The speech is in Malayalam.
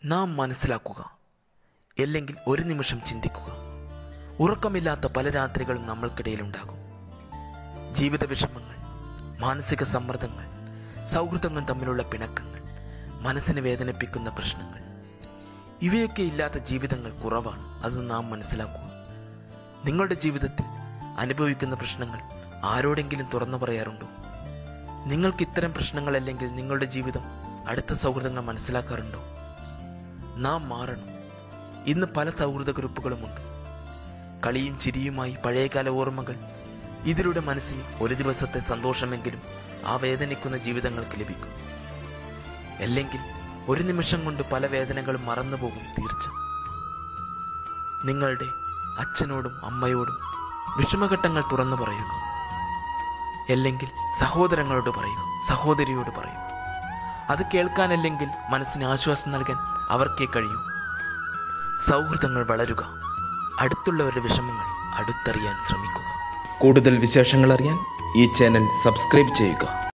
നാം മനസ്സിലാക്കുക അല്ലെങ്കിൽ ഒരു നിമിഷം ചിന്തിക്കുക ഉറക്കമില്ലാത്ത പല രാത്രികളും നമ്മൾക്കിടയിലുണ്ടാകും ജീവിത വിഷമങ്ങൾ മാനസിക സമ്മർദ്ദങ്ങൾ സൗഹൃദങ്ങൾ തമ്മിലുള്ള പിണക്കങ്ങൾ മനസ്സിനെ വേദനിപ്പിക്കുന്ന പ്രശ്നങ്ങൾ ഇവയൊക്കെ ഇല്ലാത്ത ജീവിതങ്ങൾ കുറവാണ് അത് നാം മനസ്സിലാക്കുക നിങ്ങളുടെ ജീവിതത്തിൽ അനുഭവിക്കുന്ന പ്രശ്നങ്ങൾ ആരോടെങ്കിലും തുറന്നു പറയാറുണ്ടോ നിങ്ങൾക്ക് ഇത്തരം പ്രശ്നങ്ങളല്ലെങ്കിൽ നിങ്ങളുടെ ജീവിതം അടുത്ത സൗഹൃദങ്ങൾ മനസ്സിലാക്കാറുണ്ടോ നാം മാറണം ഇന്ന് പല സൗഹൃദ ഗ്രൂപ്പുകളുമുണ്ട് കളിയും ചിരിയുമായി പഴയകാല ഓർമ്മകൾ ഇതിലൂടെ മനസ്സിന് ഒരു ദിവസത്തെ സന്തോഷമെങ്കിലും ആ വേദനിക്കുന്ന ജീവിതങ്ങൾക്ക് ലഭിക്കും അല്ലെങ്കിൽ ഒരു നിമിഷം കൊണ്ട് പല വേദനകളും മറന്നുപോകും തീർച്ച നിങ്ങളുടെ അച്ഛനോടും അമ്മയോടും വിഷമഘട്ടങ്ങൾ തുറന്നു പറയുക അല്ലെങ്കിൽ സഹോദരങ്ങളോട് പറയുക സഹോദരിയോട് പറയുക അത് കേൾക്കാനല്ലെങ്കിൽ മനസ്സിന് ആശ്വാസം നൽകാൻ അവർക്കേ കഴിയൂ സൗഹൃദങ്ങൾ വളരുക അടുത്തുള്ളവരുടെ വിഷമങ്ങൾ അടുത്തറിയാൻ ശ്രമിക്കുക കൂടുതൽ വിശേഷങ്ങൾ അറിയാൻ ഈ ചാനൽ സബ്സ്ക്രൈബ് ചെയ്യുക